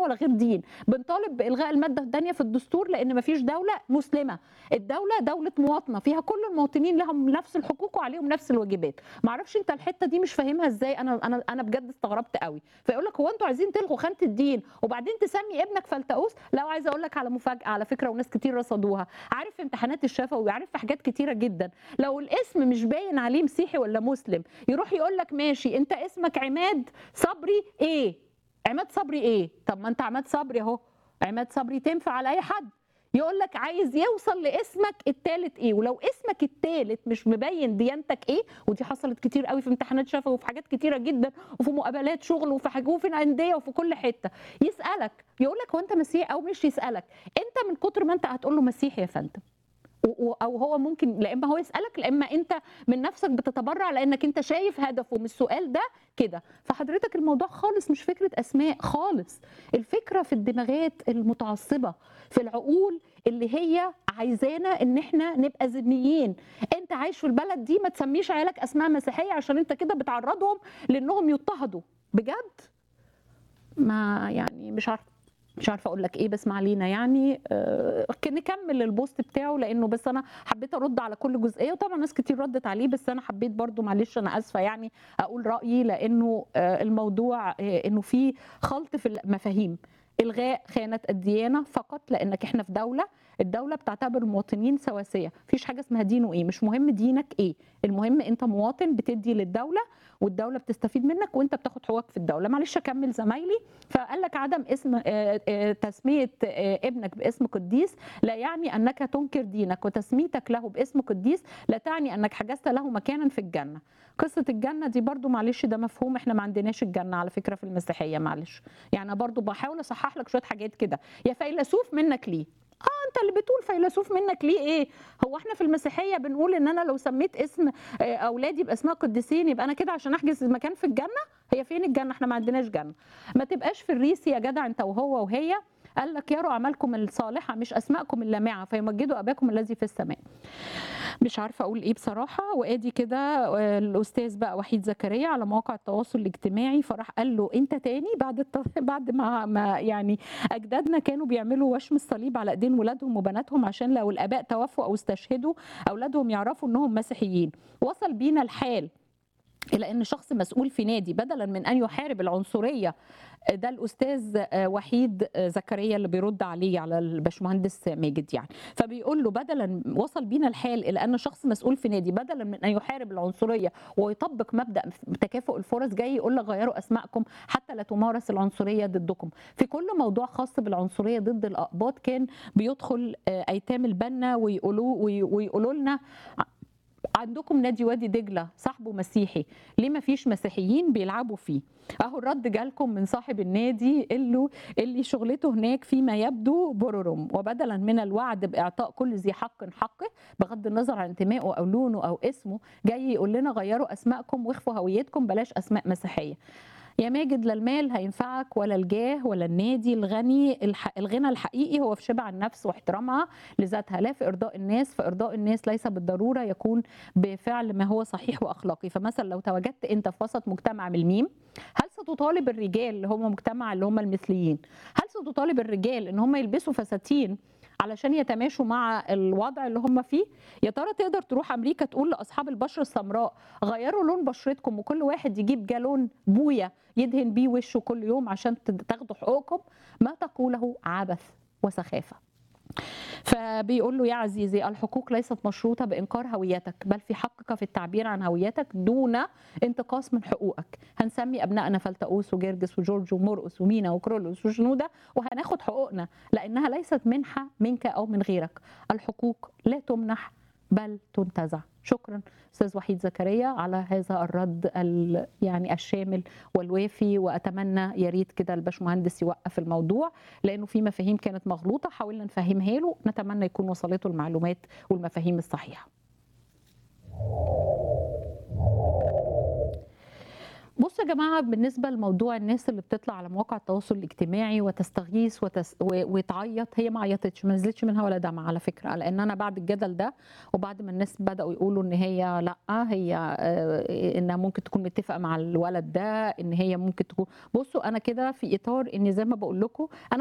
ولا غير دين بنطالب بالغاء الماده الثانيه في الدستور لان مفيش دوله مسلمه الدوله دوله مواطنه فيها كل المواطنين لهم نفس الحقوق وعليهم نفس الواجبات معرفش انت الحته دي مش فاهمها ازاي انا انا انا بجد استغربت قوي فيقول لك هو انتوا عايزين تلغوا خانه الدين وبعدين تسمي ابنك فلتقوس لا وعايزه اقول لك على مفاجاه على فكره وناس كتير رصدوها عارف في امتحانات الشفوي وعارف في حاجات كتيره جدا لو الاسم مش باين عليه مسيحي ولا مسلم يروح يقول لك ماشي انت اسمك عماد صبري ايه عماد صبري ايه طب ما انت عماد صبري اهو عماد صبري تنفع على اي حد يقول لك عايز يوصل لاسمك التالت ايه ولو اسمك التالت مش مبين ديانتك ايه ودي حصلت كتير قوي في امتحانات شفوي وفي حاجات كتيره جدا وفي مقابلات شغل وفي حاجه وفي الانديه وفي كل حته يسالك يقول لك هو انت مسيحي او مش يسالك انت من كتر ما انت هتقول له مسيحي يا فندم و- و- او هو ممكن لا اما هو يسالك لا اما انت من نفسك بتتبرع لانك انت شايف هدفه من السؤال ده كده فحضرتك الموضوع خالص مش فكره اسماء خالص الفكره في الدماغات المتعصبه في العقول اللي هي عايزانا ان احنا نبقى ذميين انت عايش في البلد دي ما تسميش عيالك اسماء مسيحيه عشان انت كده بتعرضهم لانهم يضطهدوا بجد ما يعني مش عارفه مش عارفه اقول لك ايه بس ما علينا يعني آه نكمل البوست بتاعه لانه بس انا حبيت ارد على كل جزئيه وطبعا ناس كتير ردت عليه بس انا حبيت برضو معلش انا اسفه يعني اقول رايي لانه آه الموضوع آه انه في خلط في المفاهيم الغاء خانه الديانه فقط لانك احنا في دوله الدوله بتعتبر المواطنين سواسيه مفيش حاجه اسمها دينه ايه مش مهم دينك ايه المهم انت مواطن بتدي للدوله والدوله بتستفيد منك وانت بتاخد حقوقك في الدوله معلش اكمل زمايلي فقال لك عدم اسم آه، آه، تسميه آه، ابنك باسم قديس لا يعني انك تنكر دينك وتسميتك له باسم قديس لا تعني انك حجزت له مكانا في الجنه قصه الجنه دي برضو معلش ده مفهوم احنا ما عندناش الجنه على فكره في المسيحيه معلش يعني أنا برضو بحاول اصحح لك شويه حاجات كده يا فيلسوف منك ليه اه انت اللي بتقول فيلسوف منك ليه ايه هو احنا في المسيحيه بنقول ان انا لو سميت اسم آه، اولادي باسماء قديسين يبقى انا كده عشان احجز مكان في الجنه هي فين الجنه احنا ما عندناش جنه ما تبقاش في الريس يا جدع انت وهو وهي قال لك يروا اعمالكم الصالحه مش اسماءكم اللامعه فيمجدوا اباكم الذي في السماء مش عارفه اقول ايه بصراحه وادي كده آه، الاستاذ بقى وحيد زكريا على مواقع التواصل الاجتماعي فراح قال له انت تاني بعد الت... بعد ما ما يعني اجدادنا كانوا بيعملوا وشم الصليب على ايدين ولادهم وبناتهم عشان لو الاباء توفوا او استشهدوا اولادهم يعرفوا انهم مسيحيين وصل بينا الحال الى ان شخص مسؤول في نادي بدلا من ان يحارب العنصريه ده الاستاذ آه، وحيد آه، زكريا اللي بيرد عليه على الباشمهندس ماجد يعني فبيقول له بدلا وصل بينا الحال الى ان شخص مسؤول في نادي بدلا من ان يحارب العنصريه ويطبق مبدا تكافؤ الفرص جاي يقول لك غيروا اسمائكم حتى لا تمارس العنصريه ضدكم في كل موضوع خاص بالعنصريه ضد الاقباط كان بيدخل آه، ايتام البنا ويقولوا وي- ويقولوا لنا عندكم نادي وادي دجله صاحبه مسيحي ليه ما فيش مسيحيين بيلعبوا فيه اهو الرد جالكم من صاحب النادي اللي اللي شغلته هناك فيما يبدو بررم وبدلا من الوعد باعطاء كل ذي حق حقه بغض النظر عن انتمائه او لونه او اسمه جاي يقول لنا غيروا اسمائكم واخفوا هويتكم بلاش اسماء مسيحيه يا ماجد لا المال هينفعك ولا الجاه ولا النادي الغني الح... الغنى الحقيقي هو في شبع النفس واحترامها لذاتها لا في ارضاء الناس فارضاء الناس ليس بالضروره يكون بفعل ما هو صحيح واخلاقي فمثلا لو تواجدت انت في وسط مجتمع من الميم هل ستطالب الرجال اللي هم مجتمع اللي هم المثليين هل ستطالب الرجال ان هم يلبسوا فساتين علشان يتماشوا مع الوضع اللي هم فيه يا ترى تقدر تروح امريكا تقول لاصحاب البشره السمراء غيروا لون بشرتكم وكل واحد يجيب جالون بويا يدهن بيه وشه كل يوم عشان تد- تاخدوا حقوقكم ما تقوله عبث وسخافه فبيقول له يا عزيزي الحقوق ليست مشروطة بإنكار هويتك بل في حقك في التعبير عن هويتك دون انتقاص من حقوقك هنسمي أبنائنا فلتقوس وجرجس وجورج ومرقس ومينا وكرولوس وشنودة وهناخد حقوقنا لأنها ليست منحة منك أو من غيرك الحقوق لا تمنح بل تنتزع شكرا استاذ وحيد زكريا على هذا الرد ال- يعني الشامل والوافي واتمنى يا ريت كده الباشمهندس يوقف الموضوع لانه في مفاهيم كانت مغلوطه حاولنا نفهمها له نتمنى يكون وصلته المعلومات والمفاهيم الصحيحه بصوا يا جماعه بالنسبه لموضوع الناس اللي بتطلع على مواقع التواصل الاجتماعي وتستغيث وتس... و... وتعيط هي ما عيطتش ما نزلتش منها ولا دمعه على فكره لان انا بعد الجدل ده وبعد ما الناس بداوا يقولوا ان هي لا هي آه، انها ممكن تكون متفقه مع الولد ده ان هي ممكن تكون بصوا انا كده في اطار ان زي ما بقول لكم انا